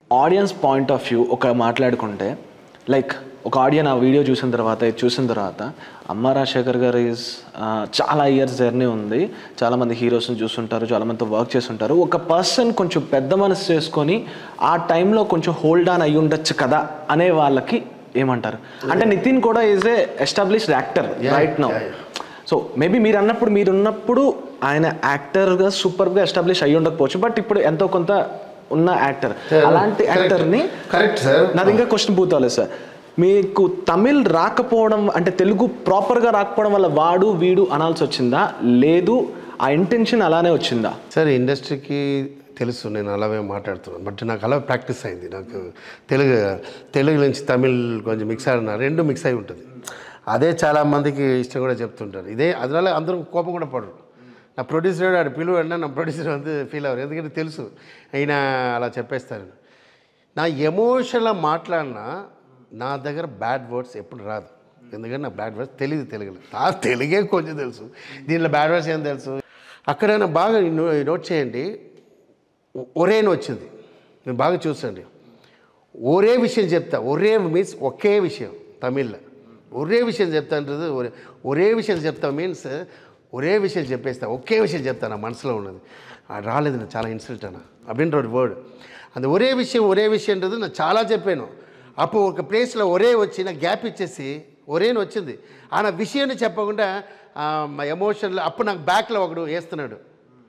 Audience point of view ఒక మాట్లాడుకుంటే like ఒక ఆడియన్ ఆ వీడియో చూసిన తర్వాత ఇది చూసిన తర్వాత అమ్మ రాజశేఖర్ గారు ఈజ్ చాలా ఇయర్స్ జర్నీ ఉంది చాలామంది హీరోస్ని చూస్తుంటారు చాలామందితో వర్క్ చేస్తుంటారు ఒక పర్సన్ కొంచెం పెద్ద మనసు చేసుకొని ఆ టైంలో కొంచెం హోల్డ్ ఆన్ అయ్యి ఉండొచ్చు కదా అనే వాళ్ళకి ఏమంటారు అంటే నితిన్ కూడా is a established actor right now so maybe మీరు అన్నప్పుడు మీరు ఉన్నప్పుడు ఆయన యాక్టర్గా సూపర్గా ఎస్టాబ్లిష్ అయ్యి ఉండకపోవచ్చు బట్ ఇప్పుడు ఎంతో కొంత ఉన్న యాక్టర్ అలాంటి యాక్టర్ని కరెక్ట్ సార్ నాది ఇంకా క్వశ్చన్ పూతాలేదు సార్ మీకు తమిళ్ రాకపోవడం అంటే తెలుగు ప్రాపర్గా రాకపోవడం వల్ల వాడు వీడు అనాల్సి వచ్చిందా లేదు ఆ ఇంటెన్షన్ అలానే వచ్చిందా సార్ ఇండస్ట్రీకి తెలుసు నేను అలాగే మాట్లాడుతున్నాను బట్ నాకు అలా ప్రాక్టీస్ అయింది నాకు తెలుగు తెలుగు నుంచి తమిళ్ కొంచెం మిక్స్ అయిన రెండు మిక్స్ అయి ఉంటుంది అదే చాలా మందికి ఇష్టం కూడా చెప్తుంటారు ఇదే అదినాల అందరూ కోపం కూడా పడరు నా ప్రొడ్యూసర్ ఆడు పిలువ అంటే నా ప్రొడ్యూసర్ అంతే ఫీల్ అవ్వరు ఎందుకంటే తెలుసు అయినా అలా చెప్పేస్తారు నా ఎమోషనల్ మాట్లాడినా నా దగ్గర బ్యాడ్ వర్డ్స్ ఎప్పుడు రాదు ఎందుకంటే నా బ్యాడ్ వర్డ్స్ తెలియదు తెలుగులో ఆ తెలుగే కొంచెం తెలుసు దీనిలో బ్యాడ్ వర్డ్స్ ఏం తెలుసు అక్కడైనా బాగా నో- నోట్ చేయండి ఒ- ఒరేని వచ్చింది మీరు బాగా చూసండి ఒరే విషయం చెప్తా ఒరే మీన్స్ ఒకే విషయం తమిళ్లో ఒరే విషయం చెప్తా అంటది ఒరే ఒరే విషయం చెప్తా మీన్స్ ఒరే విషయం చెప్పేస్తా ఒకే విషయం చెప్తా నా మనసులో ఉన్నది అది రాలేదు నాకు చాలా ఇన్సల్ట్ అన్న அப்படின்ற ஒரு వర్డ్ அந்த ఒరే విషయం ఒరే విషయంன்றது నేను చాలా చెప్పాను అప్పుడు ఒక ప్లేస్లో ఒరే వచ్చి నాకు గ్యాప్ ఇచ్చేసి ఒరేని వచ్చింది ఆ నా విషయాన్ని చెప్పకుండా ఎమోషన్లో అప్పుడు నాకు బ్యాక్లో ఒకడు వేస్తున్నాడు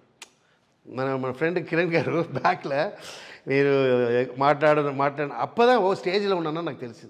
మన మన ఫ్రెండ్ కిరణ్ గారు బ్యాక్లో మీరు మాట్లాడడం మాట్లాడ అప్పదా ఓ స్టేజ్లో ఉన్నానో నాకు తెలిసింది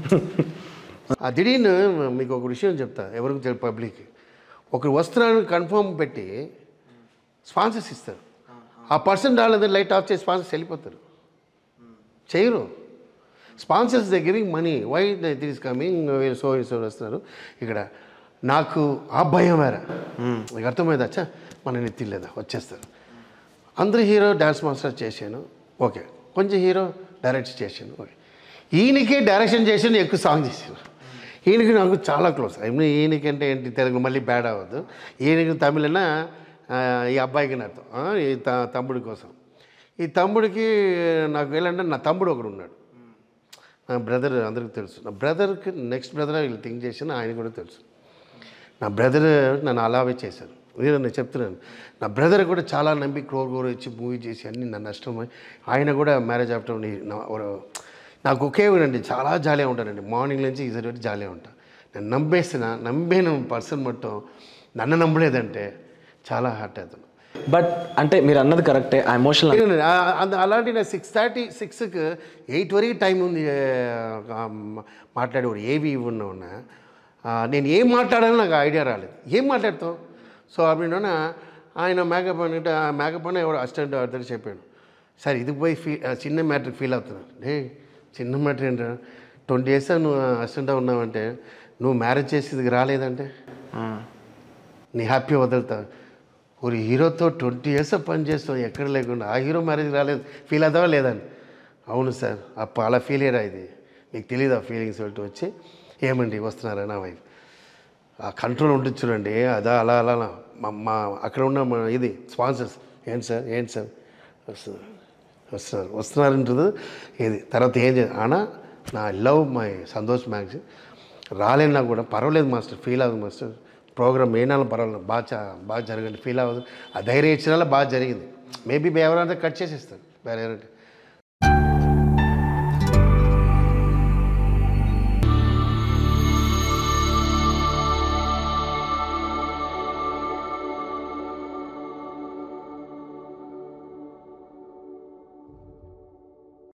ఆ దిడీను మీకు ఒక విషయం చెప్తా ఎవరికి తెలియదు పబ్లిక్ ఒక వస్త్రాన్ని కన్ఫర్మ్ పెట్టి స్పాన్సర్స్ ఇస్తారు ఆ పర్సన్ రాలేదని లైట్ ఆఫ్ చేసి స్పాన్సర్స్ వెళ్ళిపోతారు చేయరు sponsors the giving money why that is coming so so వస్తున్నారు ఇక్కడ నాకు ఆ భయం వేరే మీకు అర్థమైందా అచ్చా మన నెత్తి లేదా వచ్చేస్తారు అందరు హీరో డ్యాన్స్ మాస్టర్ చేశాను ఓకే కొంచెం హీరో డైరెక్ట్ చేశాను ఓకే ఈయనకే డైరెక్షన్ చేశాను ఎక్కువ సాంగ్ చేశాను ఈయనకి నాకు చాలా క్లోజ్ ఐ మీన్ ఈయనకంటే ఏంటి తెలుగు మళ్ళీ బ్యాడ్ అవ్వదు ఈయనకి తమిళనా ఆ, ఈ అబ్బాయికి నాతో ఆ, ఈ త- తమ్ముడి కోసం ఈ తమ్ముడికి నాకు వెళ్ళంటే నా తమ్ముడు ఒకడు ఉన్నాడు నా బ్రదర్ అందరికీ తెలుసు నా బ్రదర్కి నెక్స్ట్ బ్రదర్ వీళ్ళు థింక్ చేసిన ఆయన కూడా తెలుసు నా బ్రదర్ నన్ను అలాగే చేశారు నేను నేను చెప్తున్నాను నా బ్రదర్ కూడా చాలా నమ్మి క్రోర్ క్రోర్ ఇచ్చి మూవీ చేసి అన్ని నన్ను నష్టమై ఆయన కూడా మ్యారేజ్ ఆఫ్టర్ నాకు ఒకే అండి చాలా జాలీగా ఉంటానండి మార్నింగ్ నుంచి ఈసారి వరకు జాలీగా ఉంటా నేను నమ్మేసిన నమ్మిన పర్సన్ మొత్తం నన్ను నమ్మలేదంటే చాలా హార్ట్ అవుతాను బట్ అంటే మీరు అన్నది కరెక్టే ఆ ఎమోషనల్ లేదు, ఆ- అంద- అలాంటి నా సిక్స్ థర్టీ సిక్స్కి ఎయిట్ వరకు టైం ఉంది ఆ, మాట్లాడేవాడు ఏవి ఇవ్వన్నా ఉన్నా ఆ, నేను ఏం మాట్లాడాలో నాకు ఐడియా రాలేదు ఏం మాట్లాడతావు సో అప్పుడున్న ఆయన మేకప్ అంటే ఆ మేకప్ అని ఎవరు అసిస్టెంట్ అతను చెప్పాడు సార్ ఇది పోయి ఫీ ఆ, చిన్న మ్యాటర్ ఫీల్ అవుతున్నాను డే చిన్న మ్యాటర్ ఏంటో ట్వంటీ ఇయర్స్ నువ్వు అసిస్టెంట్ ఉన్నావంటే నువ్వు మ్యారేజ్ చేసేది రాలేదంటే నీ హ్యాపీ వదులుతా ఒక హీరోతో ట్వంటీ ఇయర్స్ పని చేస్తావు ఎక్కడ లేకుండా ఆ హీరో మ్యారేజ్ రాలేదు ఫీల్ అవుతావా లేదని అవును సార్ అప్ప అలా ఫీల్ అయ్యారా ఇది మీకు తెలియదు ఆ ఫీలింగ్స్ వెళ్ళి వచ్చి ఏమండి వస్తున్నారా నా వైఫ్ ఆ కంట్రోల్ ఉంటుంది చూడండి అదా అలా అలా అలా. మా మా అక్కడ ఉన్న మా ఇది స్పాన్సర్స్ ఏంటి సార్ ఏంటి సార్ వస్తున్నారు వస్తున్నారు వస్తున్నారంటుంది ఇది తర్వాత ఏం చేయాలి అనా నా లవ్ మై సంతోష్ మ్యాగ్జిన్ రాలేనా కూడా పర్వాలేదు మాస్టర్ ఫీల్ అవ్వదు మాస్టర్ ప్రోగ్రామ్ ఏ నెల పర్వాలేదు బాగా చా- బాగా జరగండి ఫీల్ అవ్వదు ఆ ధైర్యం ఇచ్చిన బాగా జరిగింది మేబీ ఎవరైనా కట్ చేసేస్తారు వేరే ఎవరంటే